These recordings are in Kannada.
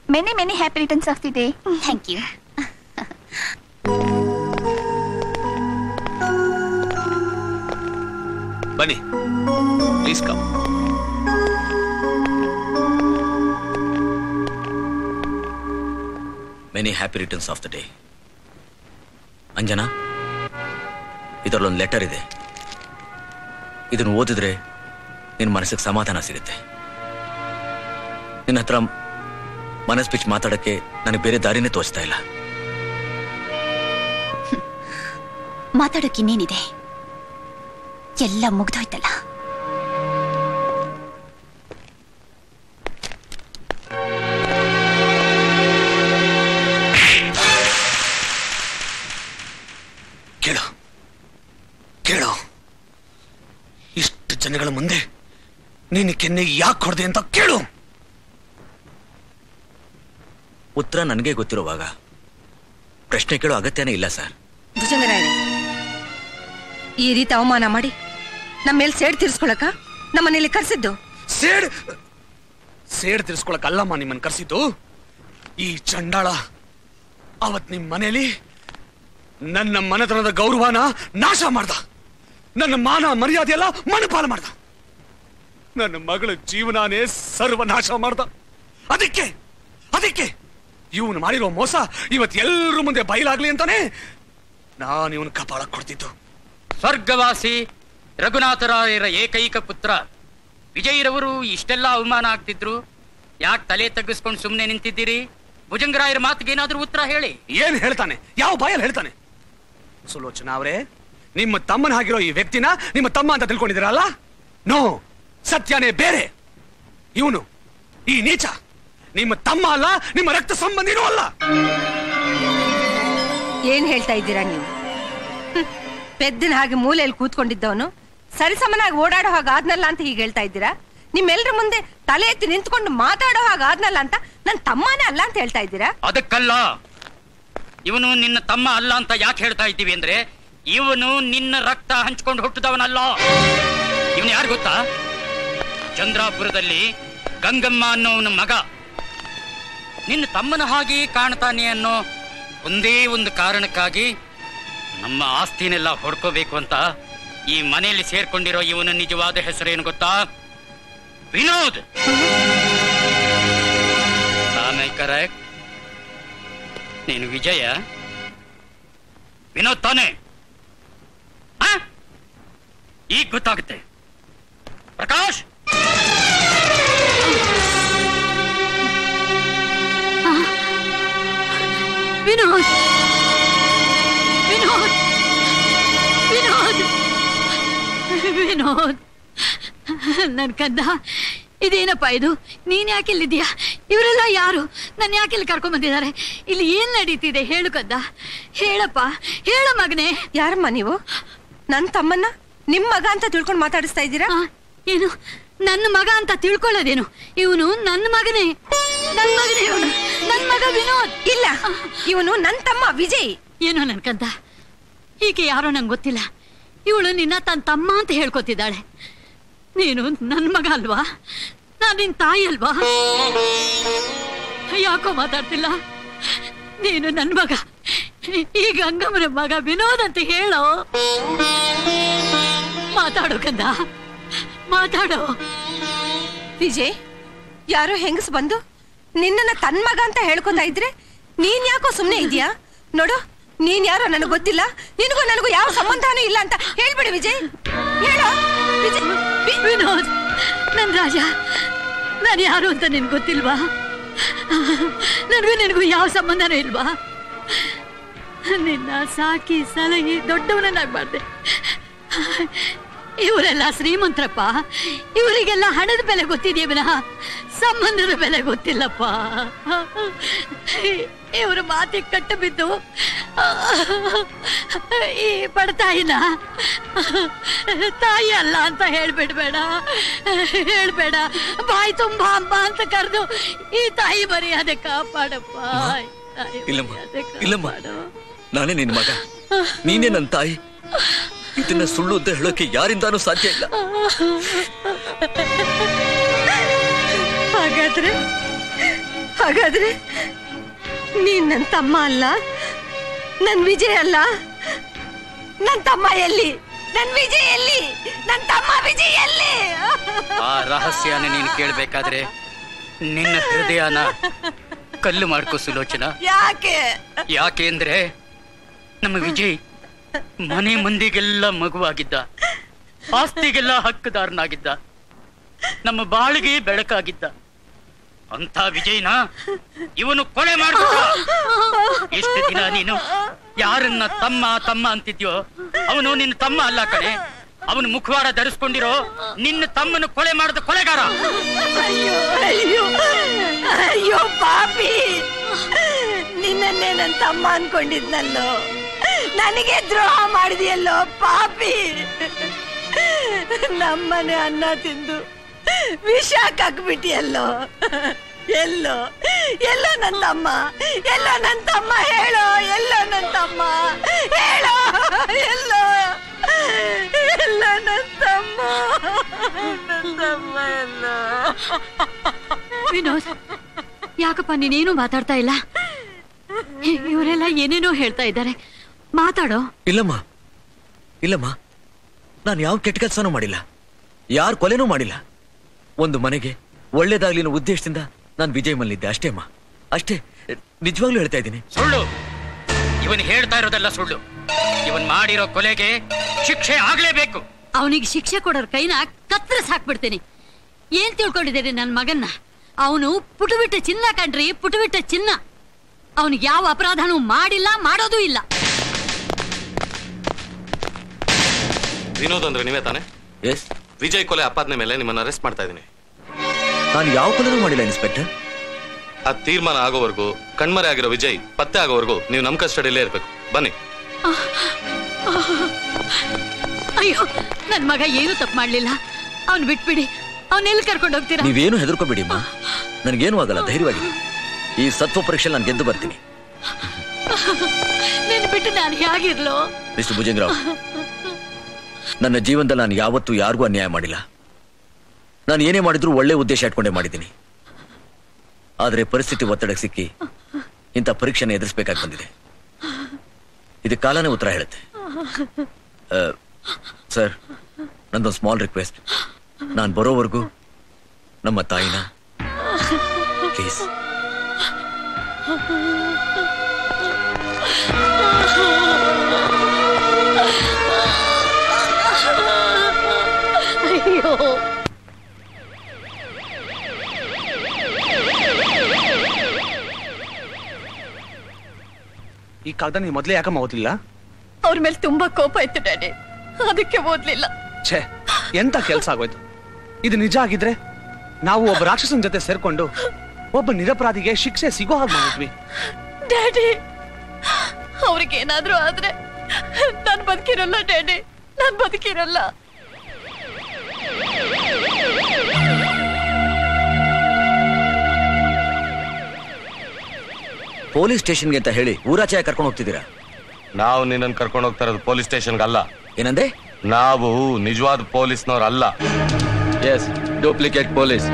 Many many happy returns of the day thank you ಬನ್ನಿ please come many happy returns of the day Anjana ಇದರಲ್ಲೊಂದು ಲೆಟರ್ ಇದೆ ಇದನ್ನು ಓದಿದ್ರೆ ನಿನ್ನ ಮನಸ್ಸಿಗೆ ಸಮಾಧಾನ ಸಿಗುತ್ತೆ ನಿನ್ನ ಹತ್ರ ಮನಸ್ ಬಿಚ್ಚಿ ಮಾತಾಡಕ್ಕೆ ನನಗೆ ಬೇರೆ ದಾರಿನೇ ತೋಚ್ತಾ ಇಲ್ಲ ಮಾತಾಡೋಕೆ ಇನ್ನೇನಿದೆ ಎಲ್ಲ ಮುಗ್ದೋಯ್ತಲ್ಲ ಕೇಳು ಕೇಳು ಇಷ್ಟು ಜನಗಳ ಮುಂದೆ ನೀನು ಕೆನ್ನೆ ಯಾಕೆ ಹೊಡೆದೆ ಅಂತ ಕೇಳು ಉತ್ತರ ನನಗೆ ಗೊತ್ತಿರುವಾಗ ಪ್ರಶ್ನೆ ಕೇಳೋ ಅಗತ್ಯನೇ ಇಲ್ಲ ಸರ್ ಭುಜಂಗರಾಯರೇ ಈ ರೀತಿ ಅವಮಾನ ಮಾಡಿ ನಮ್ಮ ಮೇಲೆ ಸೇಡ್ ತೀರ್ಸ್ಕೊಳಕ ನಮ್ಮನೇಲಿ ಕರ್ಸಿದ್ದು ಸೇಡ್ ಸೇಡ್ ತಿರ್ಸ್ಕೊಳಕ್ ಅಲ್ಲಮ್ಮ ನಿಮ್ಮನ್ನ ಕರ್ಸಿದ್ದು ಈ ಚಂಡಾಳ ಅವತ್ ನಿಮ್ ಮನೇಲಿ ನನ್ನ ಮನೆತನದ ಗೌರವನ ನಾಶ ಮಾಡ್ದ ನನ್ನ ಮಾನ ಮರ್ಯಾದೆ ಎಲ್ಲ ಮಣ್ಣಪಾಲು ಮಾಡ್ದ ನನ್ನ ಮಗಳ ಜೀವನಾನೇ ಸರ್ವನಾಶ ಮಾಡ್ದ ಅದಕ್ಕೆ ಅದಕ್ಕೆ ಇವನು ಮಾಡಿರೋ ಮೋಸ ಇವತ್ ಎಲ್ರ ಮುಂದೆ ಬಯಲಾಗ್ಲಿ ಅಂತಾನೆ ನಾನು ಇವನ್ ಕಪಾಳ ಕೊಡ್ತಿದ್ದು ಸ್ವರ್ಗವಾಸಿ ರಘುನಾಥರಾಯರ ಏಕೈಕ ಪುತ್ರ ವಿಜಯರವರು ಇಷ್ಟೆಲ್ಲ ಅವಮಾನ ಆಗ್ತಿದ್ರು ಯಾಕೆ ತಲೆ ತಗ್ಗಿಸ್ಕೊಂಡು ಸುಮ್ಮನೆ ನಿಂತಿದ್ದೀರಿ ಭುಜಂಗರಾಯರ ಮಾತಿಗೆ ಏನಾದ್ರೂ ಉತ್ತರ ಹೇಳಿ ಏನ್ ಹೇಳ್ತಾನೆ ಯಾವ ಬಾಯಲ್ಲಿ ಹೇಳ್ತಾನೆ ಸುಲೋಚನಾ ಅವರೇ ನಿಮ್ಮ ತಮ್ಮನ ಆಗಿರೋ ಈ ವ್ಯಕ್ತಿನ ನಿಮ್ಮ ತಮ್ಮ ಅಂತ ತಿಳ್ಕೊಂಡಿದ್ದೀರಲ್ಲ ನೋ ಸತ್ಯನೇ ಬೇರೆ ಇವನು ಈ ನೀಚ ನಿಮ್ಮ ತಮ್ಮ ಅಲ್ಲ ನಿಮ್ಮ ರಕ್ತ ಸಂಬಂಧಿನೂ ಅಲ್ಲ ಏನ್ ಹೇಳ್ತಾ ಇದ್ದೀರಾ ನೀವು ಹ್ಮ್. ಪೆದ್ದನ ಹಾಗೆ ಮೂಲೆಯಲ್ಲಿ ಕೂತ್ಕೊಂಡಿದ್ದವನು ಸರಿಸಮನಾಗಿ ಓಡಾಡೋ ಹಾಗೆ ಆದ್ನಲ್ಲ ಅಂತ ಹೀಗೆ ಹೇಳ್ತಾ ಇದ್ದೀರಾ ನಿಮ್ಮೆಲ್ರ ಮುಂದೆ ತಲೆ ಎತ್ತಿ ನಿಂತ್ಕೊಂಡು ಮಾತಾಡೋ ಹಾಗೆ ಆದ್ನಲ್ಲ ಅಂತ ನನ್ ತಮ್ಮನೇ ಅಲ್ಲ ಅಂತ ಹೇಳ್ತಾ ಇದ್ದೀರಾ ಅದಕ್ಕಲ್ಲ ಇವನು ನಿನ್ನ ತಮ್ಮ ಅಲ್ಲ ಅಂತ ಯಾಕೆ ಹೇಳ್ತಾ ಇದ್ದೀವಿ ಅಂದ್ರೆ ಇವನು ನಿನ್ನ ರಕ್ತ ಹಂಚ್ಕೊಂಡು ಹುಟ್ಟಿದವನಲ್ಲ ಇವನು ಯಾರು ಗೊತ್ತಾ ಚಂದ್ರಾಪುರದಲ್ಲಿ ಗಂಗಮ್ಮ ಅನ್ನೋವನ ಮಗ ನಿನ್ನ ತಮ್ಮನ ಹಾಗೆ ಕಾಣ್ತಾನೆ ಅನ್ನೋ ಒಂದೇ ಒಂದು ಕಾರಣಕ್ಕಾಗಿ ನಮ್ಮ ಆಸ್ತಿನೆಲ್ಲ ಹೊಡ್ಕೋಬೇಕು ಅಂತ ಈ ಮನೆಯಲ್ಲಿ ಸೇರ್ಕೊಂಡಿರೋ ಇವನ ನಿಜವಾದ ಹೆಸರೇನು ಗೊತ್ತಾ ವಿನೋದ್ ಕರೆಕ್ಟ್ ನೀನು ವಿಜಯ ವಿನೋದ್ ತಾನೆ ಆ? ಈಗ ಗೊತ್ತಾಗುತ್ತೆ ಪ್ರಕಾಶ್ ವಿನೋದ್ ವಿನೋದ್ ವಿನೋದ್ ವಿನೋದ್ ನನ್ ಕಂದ ಇದೇನಪ್ಪ ಇದು ನೀನ್ ಯಾಕೆ ಇಲ್ಲಿದ್ಯಾ ಇವರೆಲ್ಲ ಯಾರು ನನ್ನ ಯಾಕೆ ಇಲ್ಲಿ ಕರ್ಕೊಂಡ್ ಬಂದಿದ್ದಾರೆ ಇಲ್ಲಿ ಏನ್ ನಡೀತಿದೆ ಹೇಳು ಕಂದ ಹೇಳಪ್ಪ ಹೇಳ ಮಗನೇ ಯಾರಮ್ಮ ನೀವು ನನ್ ತಮ್ಮನ್ನ ನಿಮ್ ಮಗ ಅಂತ ತಿಳ್ಕೊಂಡು ಮಾತಾಡಿಸ್ತಾ ಇದ್ದೀರಾ ಆ, ಏನು ನನ್ನ ಮಗ ಅಂತ ತಿಳ್ಕೊಳ್ಳೋದೇನು ಇವನು ನನ್ನ ಮಗನೇ ನನ್ ಮಗನೇ ಇವನು ನನ್ ಮಗ ವಿನೋದ್ ಇಲ್ಲ ಇವನು ನನ್ ತಮ್ಮ ವಿಜಯ್ ಏನೋ ನನ್ ಕಂದ ಹೀಗೆ ಯಾರೋ ನಂಗೆ ಗೊತ್ತಿಲ್ಲ ಇವಳು ನಿನ್ನ ತನ್ನ ತಮ್ಮ ಅಂತ ಹೇಳ್ಕೊತಿದ್ದಾಳೆ ನೀನು ನನ್ನ ಮಗ ಅಲ್ವಾ ನಾನು ನಿನ್ ತಾಯಿ ಅಲ್ವಾ ಯಾಕೋ ಮಾತಾಡ್ತಿಲ್ಲ ನೀನು ನನ್ನ ಮಗ ಈ ಗಂಗಮ್ಮನ ಮಗ ವಿನೋದ್ ಅಂತ ಹೇಳೋ ಮಾತಾಡೋ ಕಂದ ಮಾತಾಡೋ ವಿಜಯ್ ಯಾರೋ ಹೆಂಗಸ್ ಬಂದು ನಿನ್ನನ್ನ ತನ್ ಮಗ ಅಂತ ಹೇಳ್ಕೊತಾ ಇದ್ರೆ ನೀನ್ ಯಾಕೋ ಸುಮ್ನೆ ಇದೀಯಾ ನೋಡು ನೀನ್ ಯಾರೋ ನನಗ್ ಗೊತ್ತಿಲ್ಲ ನಿನಗೂ ನನಗೂ ಯಾವ ಸಂಬಂಧನೂ ಇಲ್ಲ ಅಂತ ಹೇಳ್ಬಿಡಿ ವಿಜಯ್ ಹೇಳೋ ವಿಜಯ್ ವಿ- ವಿನೋದ್ ನನ್ ರಾಜ ನಾನು ಯಾರು ಅಂತ ನಿನ್ಗೆ ಗೊತ್ತಿಲ್ವಾ ನನಗೂ ನಿನಗೂ ಯಾವ ಸಂಬಂಧನೂ ಇಲ್ವಾ ನಿನ್ನ ಸಾಕಿ ಸಲಹಿ ದೊಡ್ಡವನನ್ನಾಗ್ಬಾರ್ದೆ ಇವರೆಲ್ಲ ಶ್ರೀಮಂತರಪ್ಪ ಇವರಿಗೆಲ್ಲ ಹಣದ ಬೆಲೆ ಗೊತ್ತಿದೆಯೇ ವಿನಃ ಸಂಬಂಧದ ಬೆಲೆ ಗೊತ್ತಿಲ್ಲಪ್ಪ ಇವರು ಮಾತಿಗೆ ಕಟ್ಟು ಬಿದ್ದು ಈ ಬಡತಾಯಿನ ತಾಯಿ ಅಲ್ಲ ಅಂತ ಹೇಳ್ಬಿಡ್ಬೇಡ ಹೇಳ್ಬೇಡ ಬಾಯಿ ತುಂಬಾ ಅಮ್ಮ ಅಂತ ಕರೆದು ಈ ತಾಯಿ ಮರ್ಯಾದೆ ಕಾಪಾಡಪ್ಪ ತಾಯಿ ಇಲ್ಲಮ್ಮ ಮರ್ಯಾದೆ ಇಲ್ಲಮ್ಮ ಕಾಪಾಡು. ನಾನೇ ನಿನ್ ಮಗ ನೀನೇ ನನ್ನ ತಾಯಿ ಇದನ್ನ ಸುಳ್ಳು ಅಂತ ಹೇಳೋಕೆ ಯಾರಿಂದಾನೂ ಸಾಧ್ಯ ಇಲ್ಲ ಹಾಗಾದ್ರೆ ಹಾಗಾದ್ರೆ ನೀನ್ ನನ್ ತಮ್ಮ ಅಲ್ಲ ನನ್ ವಿಜಯ್ ಅಲ್ಲ ನನ್ ತಮ್ಮ ಎಲ್ಲಿ ನನ್ ವಿಜಯ್ ಎಲ್ಲಿ ನನ್ ತಮ್ಮ ವಿಜಯ್ ಎಲ್ಲಿ ಆ ರಹಸ್ಯನ ನೀನು ಕೇಳಬೇಕಾದ್ರೆ ನಿನ್ನ ಹೃದಯನ ಕಲ್ಲು ಮಾಡ್ಕೋ ಸುಲೋಚನ ಯಾಕೆ ಯಾಕೆ ಅಂದ್ರೆ ನಮ್ಮ ವಿಜಯ್ ಮನೆ ಮಂದಿಗೆಲ್ಲ ಮಗುವಾಗಿದ್ದ ಆಸ್ತಿಗೆಲ್ಲ ಹಕ್ಕುದಾರನಾಗಿದ್ದ ನಮ್ಮ ಬಾಳಿಗೆ ಬೆಳಕಾಗಿದ್ದ ಅಂತ ವಿಜಯ್ನ ಇವನು ಕೊಲೆ ಮಾಡ್ಬಿಟ್ಟ ಎಷ್ಟು ದಿನ ನೀನು ಯಾರನ್ನ ತಮ್ಮ ತಮ್ಮ ಅಂತಿದ್ಯೋ ಅವನು ನಿನ್ನ ತಮ್ಮ ಅಲ್ಲ ಕಣೆ ಅವನು ಮುಖವಾಡ ಧರಿಸ್ಕೊಂಡಿರೋ ನಿನ್ನ ತಮ್ಮನ ಕೊಲೆ ಮಾಡಿದ ಕೊಲೆಗಾರ ಅಯ್ಯೋ ಅಯ್ಯೋ ಅಯ್ಯೋ ಪಾಪಿ ನಿನ್ನನ್ನೇ ನನ್ ತಮ್ಮ ಅನ್ಕೊಂಡಿದ್ನಲ್ಲೋ ನನಗೆ ದ್ರೋಹ ಮಾಡಿದೆಯಲ್ಲೋ ಪಾಪಿ ನಮ್ಮನೆ ಅನ್ನ ತಿಂದು ವಿಷ ಕಕ್ಬಿಟ್ಟಿಯಲ್ಲೋ ಎಲ್ಲೋ ಎಲ್ಲೋ ನನ್ ತಮ್ಮ ಎಲ್ಲೋ ನನ್ ತಮ್ಮ ಹೇಳೋ ಎಲ್ಲೋ ನನ್ ತಮ್ಮ ಹೇಳೋ ಎಲ್ಲೋ ಎಲ್ಲೋ ನನ್ ತಮ್ಮ ನನ್ ತಮ್ಮ ಎಲ್ಲೋ ವಿನೋದ್ ಯಾಕಪ್ಪ ನೀನೇನು ಮಾತಾಡ್ತಾ ಇಲ್ಲ ಇವರೆಲ್ಲ ಏನೇನೋ ಹೇಳ್ತಾ ಇದ್ದಾರೆ ಮಾತಾಡೋ ಇಲ್ಲಮ್ಮ ಇಲ್ಲಮ್ಮ ನಾನು ಯಾವ ಕೆಟ್ಟ ಕೆಲಸನೂ ಮಾಡಿಲ್ಲ ಯಾರ ಕೊಲೆನೂ ಮಾಡಿಲ್ಲ ಒಂದು ಮನೆಗೆ ಒಳ್ಳೇದಾಗ್ಲಿ ಅನ್ನೋ ಉದ್ದೇಶದಿಂದ ನಾನು ವಿಜಯ್ ಮಲ್ಲಿದ್ದೆ ಅಷ್ಟೇ ಅಮ್ಮ ಅಷ್ಟೇ ನಿಜವಾಗ್ಲೂ ಹೇಳ್ತಾ ಇದ್ದೀನಿ ಸುಳ್ಳು ಇವನ್ ಹೇಳ್ತಾ ಇರೋದೆಲ್ಲ ಸುಳ್ಳು ಇವನ್ ಮಾಡಿರೋ ಕೊಲೆಗೆ ಶಿಕ್ಷೆ ಆಗ್ಲೇಬೇಕು ಅವನಿಗೆ ಶಿಕ್ಷೆ ಕೊಡೋರ್ ಕೈನ ಕತ್ತರಿಸ್ ಹಾಕ್ಬಿಡ್ತೀನಿ ಏನ್ ತಿಳ್ಕೊಂಡಿದ್ದೀರಿ ನನ್ನ ಮಗನ್ನ ಅವನು ಪುಟುಬಿಟ್ಟ ಚಿನ್ನ ಕಣ್ರಿ ಪುಟುಬಿಟ್ಟ ಚಿನ್ನ ಅವನಿಗೆ ಯಾವ ಅಪರಾಧನೂ ಮಾಡಿಲ್ಲ ಮಾಡೋದೂ ಇಲ್ಲ ವಿನೋದ್ ಅಂದ್ರೆ ನೀವೇ ತಾನೆ ಎಸ್ ವಿಜಯ್ ಕೊಲೆ ಅಪಾದನೆ ಮೇಲೆ ನಿಮ್ಮನ್ನ ಅರೆಸ್ಟ್ ಮಾಡ್ತಾ ಇದ್ದೀನಿ ನಾನು ಯಾವ ಕೊಲೆನೂ ಮಾಡಿಲ್ಲ ಇನ್ಸ್ಪೆಕ್ಟರ್ ಆ ತೀರ್ಮಾನ ಆಗೋವರೆಗೂ ಕಣ್ಮರೆ ಆಗಿರೋ ವಿಜಯ್ ಪತ್ತೆ ಆಗೋವರೆಗೂ ನೀವು ನಮ್ಮ ಕಸ್ಟಡಿಯಲ್ಲೇ ಇರಬೇಕು ಬನ್ನಿ ಅಯ್ಯೋ ನನ್ ಮಗ ಏನು ತಪ್ಪು ಮಾಡ್ಲಿಲ್ಲ ಅವ್ನ್ ಬಿಟ್ಬಿಡಿ ಅವನ್ನೆಲ್ಲಿ ಕರ್ಕೊಂಡು ಹೋಗ್ತೀರಾ ನೀವೇನು ಹೆದರ್ಕೋಬೇಡಿ ಅಮ್ಮ ನನಗೇನು ಆಗಲ್ಲ ಧೈರ್ಯವಾಗಿ ಈ ಸತ್ವ ಪರೀಕ್ಷೆ ನಾನು ಗೆದ್ದು ಬರ್ತೀನಿ ನಿನ್ ಬಿಟ್ಟು ನಾನು ಹೇಗಿರ್ಲೋ ಮಿಸ್ಟರ್ ಭುಜಂಗರಾವ್ ನನ್ನ ಜೀವನದಲ್ಲಿ ನಾನು ಯಾವತ್ತೂ ಯಾರಿಗೂ ಅನ್ಯಾಯ ಮಾಡಿಲ್ಲ ನಾನು ಏನೇ ಮಾಡಿದ್ರು ಒಳ್ಳೆ ಉದ್ದೇಶ ಇಟ್ಕೊಂಡೇ ಮಾಡಿದ್ದೀನಿ ಆದರೆ ಪರಿಸ್ಥಿತಿ ಒತ್ತಡಕ್ಕೆ ಸಿಕ್ಕಿ ಇಂಥ ಪರೀಕ್ಷೆನ ಎದುರಿಸಬೇಕಾಗಿ ಬಂದಿದೆ ಇದು ಕಾಲನೇ ಉತ್ತರ ಹೇಳುತ್ತೆ ಸರ್ ನಂದೊಂದು ಸ್ಮಾಲ್ ರಿಕ್ವೆಸ್ಟ್ ನಾನು ಬರೋವರೆಗೂ ನಮ್ಮ ತಾಯಿನ ಪ್ಲೀಸ್ ಅಯ್ಯೋ ಈ ಕಾಗದ ನೀವು ಮೊದಲೇ ಯಾಕಮ್ಮ ಓದ್ಲಿಲ್ಲ ಅವ್ರ ಮೇಲೆ ತುಂಬಾ ಕೋಪ ಇತ್ತು ಡ್ಯಾಡಿ ಅದಕ್ಕೆ ಓದ್ಲಿಲ್ಲ ಛೇ ಎಂತ ಕೆಲಸ ಆಗೋಯ್ತು ಇದು ನಿಜ ಆಗಿದ್ರೆ ನಾವು ಒಬ್ಬ ರಾಕ್ಷಸನ ಜೊತೆ ಸೇರ್ಕೊಂಡು ಒಬ್ಬ ನಿರಪರಾಧಿಗೆ ಶಿಕ್ಷೆ ಸಿಗೋ ಹಾಗೆ ಮಾಡಿದ್ವಿ ಡ್ಯಾಡಿ ಅವ್ರಿಗೇನಾದ್ರೂ ಆದ್ರೆ ನಾನ್ ಬದುಕಿರಲ್ಲ ಡ್ಯಾಡಿ ನಾನ್ ಬದುಕಿರಲ್ಲ ಪೊಲೀಸ್ ಸ್ಟೇಷನ್ಗೆ ಅಂತ ಹೇಳಿ ಊರಾಚೆ ಕರ್ಕೊಂಡು ಹೋಗ್ತಿದ್ದೀರಾ ನಾವು ನಿನ್ನನ್ನು ಕರ್ಕೊಂಡು ಹೋಗ್ತಾ ಇರೋದು ಪೊಲೀಸ್ ಸ್ಟೇಷನ್ಗೆ ಅಲ್ಲ ಏನಂದೆ ನಾವು ನಿಜವಾದ ಪೊಲೀಸ್ನವ್ರು ಅಲ್ಲ ಎಸ್ ಡೂಪ್ಲಿಕೇಟ್ ಪೊಲೀಸ್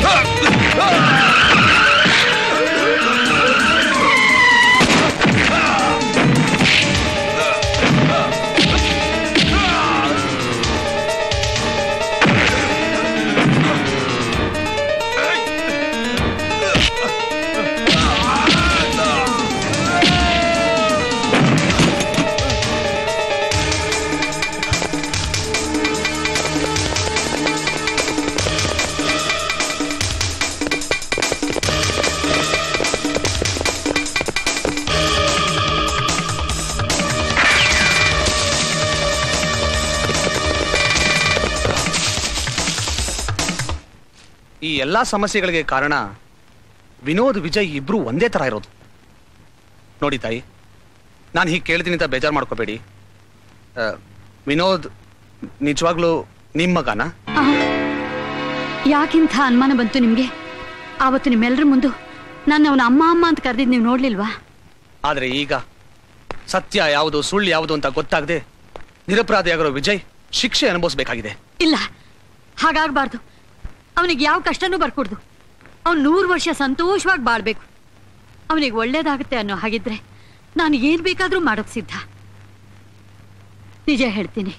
ಈ ಎಲ್ಲಾ ಸಮಸ್ಯೆಗಳಿಗೆ ಕಾರಣ ವಿನೋದ್ ವಿಜಯ್ ಇಬ್ರು ಒಂದೇ ತರ ಇರೋದು ನೋಡಿ ತಾಯಿ ನಾನು ಹೀಗೆ ಕೇಳ್ತೀನಿ ಅಂತ ಬೇಜಾರು ಮಾಡ್ಕೋಬೇಡಿ ಆ, ವಿನೋದ್ ನಿಜವಾಗ್ಲೂ ನಿಮ್ಮ ಮಗನ ಯಾಕಿಂಥ ಅನುಮಾನ ಬಂತು ನಿಮ್ಗೆ ಆವತ್ತು ನಿಮ್ಮೆಲ್ಲರ ಮುಂದು ನಾನು ಅವನ ಅಮ್ಮ ಅಮ್ಮ ಅಂತ ಕರೆದಿದ್ದು ನೀವು ನೋಡ್ಲಿಲ್ವಾ ಆದ್ರೆ ಈಗ ಸತ್ಯ ಯಾವುದು ಸುಳ್ಳು ಯಾವುದು ಅಂತ ಗೊತ್ತಾಗದೆ ನಿರಪರಾಧಿಯಾಗಿರೋ ವಿಜಯ್ ಶಿಕ್ಷೆ ಅನುಭವಿಸ್ಬೇಕಾಗಿದೆ ಇಲ್ಲ ಹಾಗಾಗ್ಬಾರ್ದು ಅವನಿಗೆ ಯಾವ ಕಷ್ಟನೂ ಬರ್ಕೊಡ್ದು ಅವ್ನು ನೂರು ವರ್ಷ ಸಂತೋಷವಾಗಿ ಬಾಳ್ಬೇಕು ಅವನಿಗೆ ಒಳ್ಳೇದಾಗುತ್ತೆ ಅನ್ನೋ ಹಾಗಿದ್ರೆ ನಾನು ಏನ್ ಬೇಕಾದ್ರೂ ಮಾಡೋಕ್ ಸಿದ್ಧ ನಿಜ ಹೇಳ್ತೀನಿ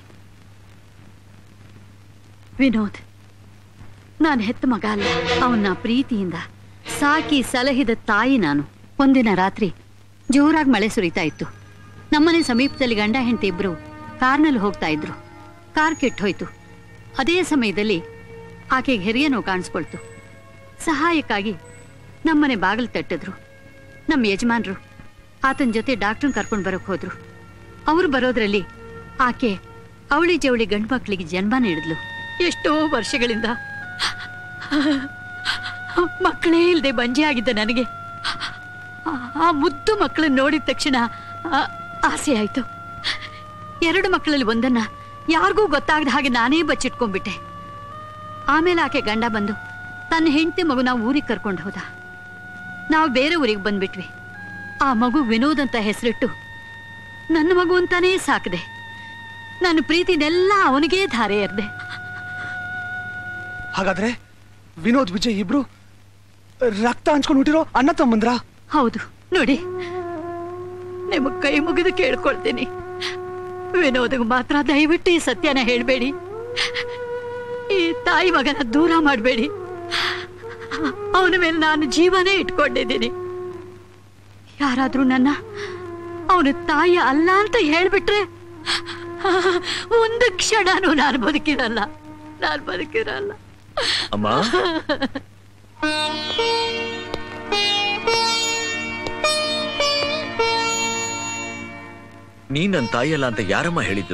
ವಿನೋದ್ ನಾನು ಹೆತ್ತ ಮಗ ಅಲ್ಲ ಅವನ್ನ ಪ್ರೀತಿಯಿಂದ ಸಾಕಿ ಸಲಹಿದ ತಾಯಿ ನಾನು ಒಂದಿನ ರಾತ್ರಿ ಜೋರಾಗಿ ಮಳೆ ಸುರಿತಾ ಇತ್ತು ನಮ್ಮನೆ ಸಮೀಪದಲ್ಲಿ ಗಂಡ ಹೆಂಡತಿ ಇಬ್ರು ಕಾರ್ನಲ್ಲಿ ಹೋಗ್ತಾ ಇದ್ರು ಕಾರ್ ಕೆಟ್ಟೋಯ್ತು ಅದೇ ಸಮಯದಲ್ಲಿ ಆಕೆಗೆ ಹೆರಿಯ ನೋವು ಕಾಣಿಸ್ಕೊಳ್ತು ಸಹಾಯಕ್ಕಾಗಿ ನಮ್ಮನೆ ಬಾಗಿಲು ತಟ್ಟಿದ್ರು ನಮ್ಮ ಯಜಮಾನ್ರು ಆತನ ಜೊತೆ ಡಾಕ್ಟ್ರನ್ ಕರ್ಕೊಂಡು ಬರೋಕ್ ಹೋದ್ರು ಅವ್ರು ಬರೋದ್ರಲ್ಲಿ ಆಕೆ ಅವಳಿ ಜವಳಿ ಗಂಡು ಮಕ್ಕಳಿಗೆ ಜನ್ಮ ನೀಡಿದ್ಲು ಎಷ್ಟೋ ವರ್ಷಗಳಿಂದ ಮಕ್ಕಳೇ ಇಲ್ಲದೆ ಬಂಜೆ ಆಗಿದ್ದ ನನಗೆ ಆ- ಆ ಮುದ್ದು ಮಕ್ಕಳನ್ನ ನೋಡಿದ ತಕ್ಷಣ ಆ- ಆಸೆ ಆಯ್ತು ಎರಡು ಮಕ್ಕಳಲ್ಲಿ ಒಂದನ್ನ ಯಾರಿಗೂ ಗೊತ್ತಾಗದ ಹಾಗೆ ನಾನೇ ಬಚ್ಚಿಟ್ಕೊಂಡ್ಬಿಟ್ಟೆ ಆಮೇಲೆ ಆಕೆ ಗಂಡ ಬಂದು ತನ್ನ ಹೆಂಡತಿ ಮಗುನ ಊರಿಗೆ ಕರ್ಕೊಂಡು ಹೋದ ನಾವು ಬೇರೆ ಊರಿಗೆ ಬಂದ್ಬಿಟ್ವಿ ಆ ಮಗು ವಿನೋದ್ ಅಂತ ಹೆಸರಿಟ್ಟು ನನ್ನ ಮಗು ಅಂತಾನೇ ಸಾಕಿದೆ ನನ್ನ ಪ್ರೀತಿನೆಲ್ಲ ಅವನಿಗೇ ಧಾರೆ ಎರ್ದೆ ಹಾಗಾದ್ರೆ ವಿನೋದ್ ವಿಜಯ್ ಇಬ್ರು ರಕ್ತ ಹಂಚ್ಕೊಂಡು ಹುಟ್ಟಿರೋ ಅಣ್ಣ ತಮ್ಮಂದ್ರ ಹೌದು ನೋಡಿ ನಿಮ್ಮ ಕೈ ಮುಗಿದು ಕೇಳ್ಕೊಳ್ತೀನಿ ವಿನೋದ್ಗೆ ಮಾತ್ರ ದಯವಿಟ್ಟು ಈ ಸತ್ಯನ ಹೇಳ್ಬೇಡಿ ಈ ತಾಯಿ ಮಗನ ದೂರ ಮಾಡಬೇಡಿ ಅವನ ಮೇಲೆ ನಾನು ಜೀವನೇ ಇಟ್ಕೊಂಡಿದ್ದೀನಿ ಯಾರಾದ್ರೂ ನನ್ನ ಅವನ ತಾಯಿ ಅಲ್ಲ ಅಂತ ಹೇಳ್ಬಿಟ್ರೆ ಒಂದು ಕ್ಷಣನೂ ನಾನು ಬದುಕಿರಲ್ಲ ನಾನು ಬದುಕಿರಲ್ಲ ಅಮ್ಮ ನೀನ್ ನನ್ನ ತಾಯಿಯಲ್ಲ ಅಂತ ಯಾರಮ್ಮ ಹೇಳಿದ್ದು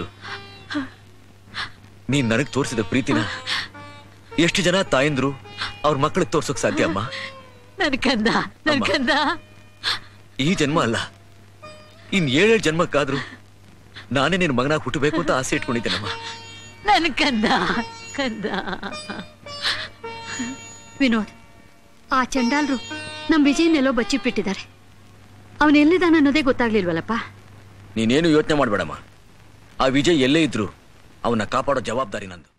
ನೀನ್ ನನಗ್ ತೋರಿಸಿದ ಪ್ರೀತಿನ ಎಷ್ಟು ಜನ ತಾಯಂದ್ರು ಅವ್ರ ಮಕ್ಕಳಿಗೆ ತೋರ್ಸೋಕ್ ಸಾಧ್ಯ ಅಮ್ಮ ನನ್ ಕಂದ ನನ್ ಅಮ್ಮ. ಕಂದ ಈ ಜನ್ಮ ಅಲ್ಲ ಇನ್ ಏಳೇಳು ಜನ್ಮಕ್ಕಾದ್ರೂ ನಾನೇ ನಿನ್ ಮಗನಾಗ್ ಹುಟ್ಟಬೇಕು ಅಂತ ಆಸೆ ಇಟ್ಕೊಂಡಿದ್ದೇನಮ್ಮ ನನ್ ಕಂದ ಕಂದ ವಿನೋದ್ ಆ ಚಂಡಾಲ್ರು ನಮ್ ವಿಜಯನೆಲ್ಲೋ ಬಚ್ಚಿಟ್ಬಿಟ್ಟಿದ್ದಾರೆ ಅವನೆಲ್ಲಿದ್ದಾನ ಅನ್ನೋದೇ ಗೊತ್ತಾಗ್ಲಿಲ್ವಲ್ಲಪ್ಪ ನೀನೇನು ಯೋಚನೆ ಮಾಡ್ಬೇಡಮ್ಮ ಆ ವಿಜಯ್ ಎಲ್ಲೇ ಇದ್ರು ಅವನ್ನ ಕಾಪಾಡೋ ಜವಾಬ್ದಾರಿ ನಂದು